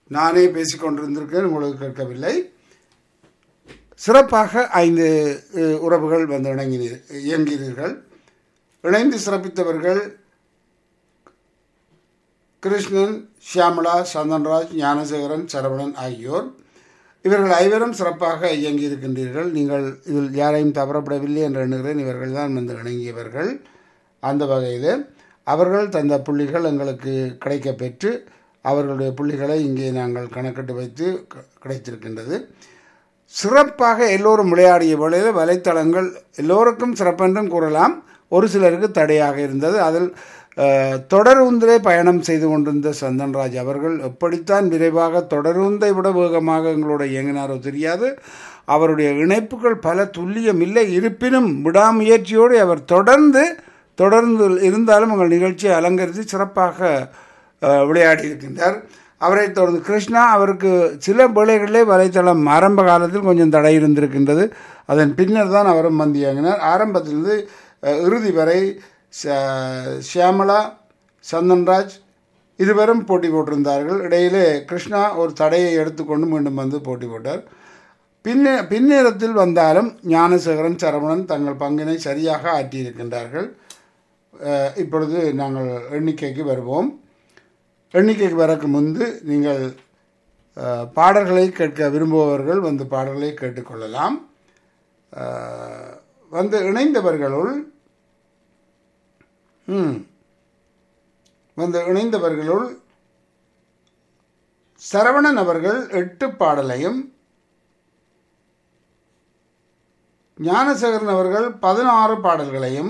நானே பேசிக் கொண்டிருந்திருக்கேன் உங்களுக்கு கேட்கவில்லை சிறப்பாக ஐந்து அஹ், உறவுகள் வந்து இணங்கினீர் இயங்கினீர்கள் இணைந்து சிறப்பித்தவர்கள் கிருஷ்ணன் ஷியாமலா சந்தன்ராஜ் ஞானசேகரன் சரவணன் ஆகியோர் இவர்கள் ஐவரும் சிறப்பாக இயங்கி இருக்கின்றீர்கள் நீங்கள் இதில் யாரையும் தவறப்படவில்லை என்று எண்ணுகிறேன் இவர்கள் தான் வந்து இணங்கியவர்கள் அந்த வகையில் அவர்கள் தந்த புள்ளிகள் எங்களுக்கு கிடைக்கப் பெற்று அவர்களுடைய புள்ளிகளை இங்கே நாங்கள் கணக்கிட்டு வைத்து க- கிடைத்திருக்கின்றது சிறப்பாக எல்லோரும் விளையாடிய வேளையில் வலைத்தளங்கள் எல்லோருக்கும் சிறப்பென்றும் கூறலாம் ஒரு சிலருக்கு தடையாக இருந்தது அதில் அஹ், தொடருந்திலே பயணம் செய்து கொண்டிருந்த சந்தன்ராஜ் அவர்கள் எப்படித்தான் விரைவாக தொடருந்தை விட வேகமாக எங்களோட இயங்கினாரோ தெரியாது அவருடைய இணைப்புகள் பல துல்லியம் இல்லை இருப்பினும் விடாமுயற்சியோடு அவர் தொடர்ந்து தொடர்ந்து இருந்தாலும் உங்கள் நிகழ்ச்சியை அலங்கரித்து சிறப்பாக அஹ், விளையாடி இருக்கின்றார் அவரை தொடர்ந்து கிருஷ்ணா அவருக்கு சில வேளைகளிலே வலைத்தளம் ஆரம்ப காலத்தில் கொஞ்சம் தடை இருந்திருக்கின்றது அதன் பின்னர் தான் அவரும் வந்து இயங்கினார் ஆரம்பத்திலிருந்து அஹ், இறுதி வரை ச- ஷியாமளா சந்தன்ராஜ் இருவரும் போட்டி போட்டிருந்தார்கள் இடையிலே கிருஷ்ணா ஒரு தடையை எடுத்துக்கொண்டு மீண்டும் வந்து போட்டி போட்டார் பின்னே பின்னேரத்தில் வந்தாலும் ஞானசேகரன் சரவணன் தங்கள் பங்கினை சரியாக ஆற்றியிருக்கின்றார்கள் அஹ், இப்பொழுது நாங்கள் எண்ணிக்கைக்கு வருவோம் எண்ணிக்கைக்கு வரக்கு முன்பு நீங்கள் அஹ், பாடல்களை கேட்க விரும்புபவர்கள் வந்து பாடல்களை கேட்டுக்கொள்ளலாம் அஹ், வந்து இணைந்தவர்களுள் ம் வந்து இணைந்தவர்களுள் சரவணன் அவர்கள் எட்டு பாடலையும் ஞானசேகரன் அவர்கள் பதினாறு பாடல்களையும்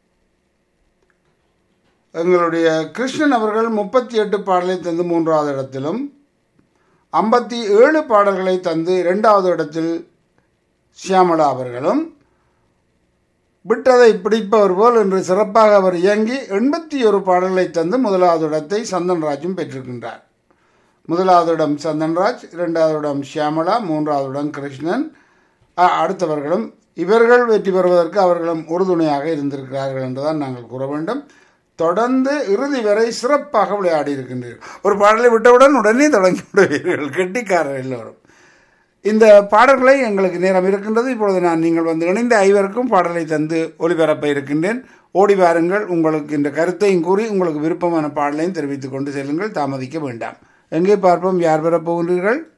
எங்களுடைய கிருஷ்ணன் அவர்கள் முப்பத்தி எட்டு பாடலை தந்து மூன்றாவது இடத்திலும் ஐம்பத்தி ஏழு பாடல்களை தந்து இரண்டாவது இடத்தில் ஷியாமளா அவர்களும் விட்டதை பிடிப்பவர் போல் என்று சிறப்பாக அவர் இயங்கி எண்பத்தி ஒரு பாடல்களை தந்து முதலாவது இடத்தை சந்தன்ராஜும் பெற்றிருக்கின்றார் முதலாவது இடம் சந்தன்ராஜ் இரண்டாவது இடம் ஷியாமளா மூன்றாவது இடம் கிருஷ்ணன் அ- அடுத்தவர்களும் இவர்கள் வெற்றி பெறுவதற்கு அவர்களும் உறுதுணையாக இருந்திருக்கிறார்கள் என்றுதான் நாங்கள் கூற வேண்டும் தொடர்ந்து இறுதி வரை சிறப்பாக விளையாடி இருக்கின்றீர்கள் ஒரு பாடலை விட்டவுடன் உடனே தொடங்கி விடுவீர்கள் கெட்டிக்காரர் எல்லோரும் இந்த பாடல்களை எங்களுக்கு நேரம் இருக்கின்றது இப்பொழுது நான் நீங்கள் வந்து இணைந்த ஐவருக்கும் பாடலை தந்து ஒளிபரப்ப இருக்கின்றேன் ஓடி வாருங்கள் உங்களுக்கு இந்த கருத்தையும் கூறி உங்களுக்கு விருப்பமான பாடலையும் தெரிவித்துக் கொண்டு செல்லுங்கள் தாமதிக்க வேண்டாம் எங்கே பார்ப்போம் யார் பெறப் போகின்றீர்கள்